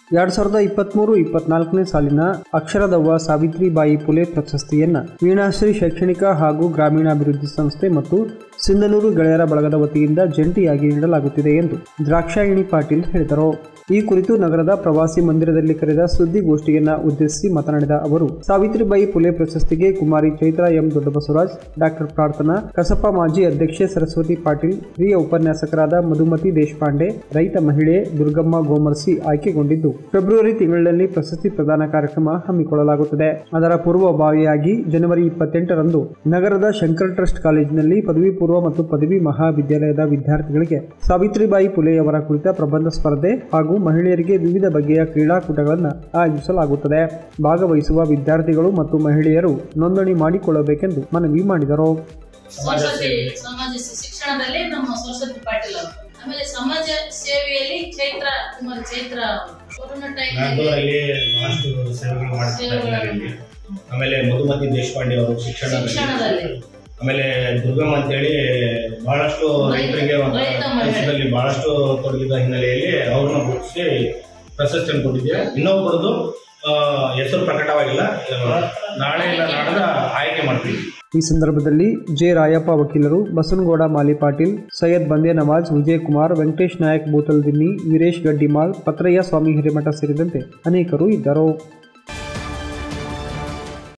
ಎರಡ್ ಸಾವಿರದ ಇಪ್ಪತ್ಮೂರು ಇಪ್ಪತ್ನಾಲ್ಕನೇ ಸಾಲಿನ ಅಕ್ಷರದವ್ವ ಸಾವಿತ್ರಿಬಾಯಿ ಪುಲೆ ಪ್ರಶಸ್ತಿಯನ್ನ ವೀಣಾಶ್ರೀ ಶೈಕ್ಷಣಿಕ ಹಾಗೂ ಗ್ರಾಮೀಣಾಭಿವೃದ್ಧಿ ಸಂಸ್ಥೆ ಮತ್ತು ಸಿಂಧನೂರು ಗೆಳೆಯರ ಬಳಗದ ವತಿಯಿಂದ ಜಂಟಿಯಾಗಿ ನೀಡಲಾಗುತ್ತಿದೆ ಎಂದು ದ್ರಾಕ್ಷಾಯಿಣಿ ಪಾಟೀಲ್ ಹೇಳಿದರು ಈ ಕುರಿತು ನಗರದ ಪ್ರವಾಸಿ ಮಂದಿರದಲ್ಲಿ ಕರೆದ ಸುದ್ದಿಗೋಷ್ಠಿಯನ್ನ ಉದ್ದೇಶಿಸಿ ಮಾತನಾಡಿದ ಅವರು ಸಾವಿತ್ರಿಬಾಯಿ ಪುಲೆ ಪ್ರಶಸ್ತಿಗೆ ಕುಮಾರಿ ಚೈತ್ರ ಎಂ ದೊಡ್ಡಬಸವರಾಜ್ ಡಾಕ್ಟರ್ ಪ್ರಾರ್ಥನಾ ಕಸಪ ಮಾಜಿ ಅಧ್ಯಕ್ಷೆ ಸರಸ್ವತಿ ಪಾಟೀಲ್ ಹಿರಿಯ ಉಪನ್ಯಾಸಕರಾದ ಮಧುಮತಿ ದೇಶಪಾಂಡೆ ರೈತ ಮಹಿಳೆ ದುರ್ಗಮ್ಮ ಗೋಮರ್ಸಿ ಆಯ್ಕೆಗೊಂಡಿದ್ದು ಫೆಬ್ರವರಿ ತಿಂಗಳಿನಲ್ಲಿ ಪ್ರಶಸ್ತಿ ಪ್ರದಾನ ಕಾರ್ಯಕ್ರಮ ಹಮ್ಮಿಕೊಳ್ಳಲಾಗುತ್ತದೆ ಅದರ ಪೂರ್ವಭಾವಿಯಾಗಿ ಜನವರಿ ಇಪ್ಪತ್ತೆಂಟರಂದು ನಗರದ ಶಂಕರ್ ಟ್ರಸ್ಟ್ ಕಾಲೇಜಿನಲ್ಲಿ ಪದವಿ ಪೂರ್ವ ಮತ್ತು ಪದವಿ ಮಹಾವಿದ್ಯಾಲಯದ ವಿದ್ಯಾರ್ಥಿಗಳಿಗೆ ಸಾವಿತ್ರಿಬಾಯಿ ಪುಲೆಯವರ ಕುರಿತ ಪ್ರಬಂಧ ಸ್ಪರ್ಧೆ ಹಾಗೂ ಮಹಿಳೆಯರಿಗೆ ವಿವಿಧ ಬಗೆಯ ಕ್ರೀಡಾಕೂಟಗಳನ್ನು ಆಯೋಜಿಸಲಾಗುತ್ತದೆ ಭಾಗವಹಿಸುವ ವಿದ್ಯಾರ್ಥಿಗಳು ಮತ್ತು ಮಹಿಳೆಯರು ನೋಂದಣಿ ಮಾಡಿಕೊಳ್ಳಬೇಕೆಂದು ಮನವಿ ಮಾಡಿದರು ಸರಸ್ವತಿ ಸಮಾಜ ಸ- ಶಿಕ್ಷಣದಲ್ಲಿ ನಮ್ಮ ಸರಸ್ವತಿ ಪಾಟೀಲ್ ಅವರು ಆಮೇಲೆ ಸಮಾಜ ಸೇವೆಯಲ್ಲಿ ಚೈತ್ರ ಕುಮಾರ್ ಚೈತ್ರ ಅವರು. ಕೊರೋನಾ ಟೈಮ್ ನಾನು ಅಲ್ಲಿ ಬಹಳಷ್ಟು ಸೇವೆಗಳು ಮಾಡ್ತಿದ್ದಾರೆ ಇಲ್ಲಿ. ಆಮೇಲೆ ಮಧುಮತಿ ದೇಶಪಾಂಡೆ ಅವರು ಶಿಕ್ಷಣದಲ್ಲಿ ಶಿಕ್ಷಣದಲ್ಲಿ ಆಮೇಲೆ ದುರ್ಗಮ್ಮ ಅಂತೇಳಿ ಬಹಳಷ್ಟು ರೈತರಿಗೆ ಒಂದು ರೈತ ಮಹಿಳೆ. ಕೆಲಸದಲ್ಲಿ ಬಹಳಷ್ಟು ತೊಡಗಿದ ಹಿನ್ನೆಲೆಯಲ್ಲಿ ಅವ್ರನ್ನ ಗುರುತಿಸಿ ಪ್ರಶಸ್ತಿಯನ್ನು ಕೊಟ್ಟಿದ್ದೇವೆ ಇನ್ನೊಬ್ಬರದು ಆ, ಹೆಸರು ಪ್ರಕಟವಾಗಿಲ್ಲ ಆ, ನಾಳೆ ಇಲ್ಲ ನಾಡದ ಆಯ್ಕೆ ಮಾಡ್ತೀವಿ ಈ ಸಂದರ್ಭದಲ್ಲಿ ಜೆ ರಾಯಪ್ಪ ವಕೀಲರು ಬಸನಗೌಡ ಮಾಲಿ ಪಾಟೀಲ್ ಸೈಯದ್ ಬಂದೇ ನವಾಜ್ ವಿಜಯಕುಮಾರ್ ವೆಂಕಟೇಶ್ ನಾಯಕ್ ಬೂತಲ್ದಿನ್ನಿ ವೀರೇಶ್ ಗಡ್ಡಿಮಾಳ್ ಪತ್ರಯ್ಯ ಸ್ವಾಮಿ ಹಿರೇಮಠ ಸೇರಿದಂತೆ ಅನೇಕರು ಇದ್ದರು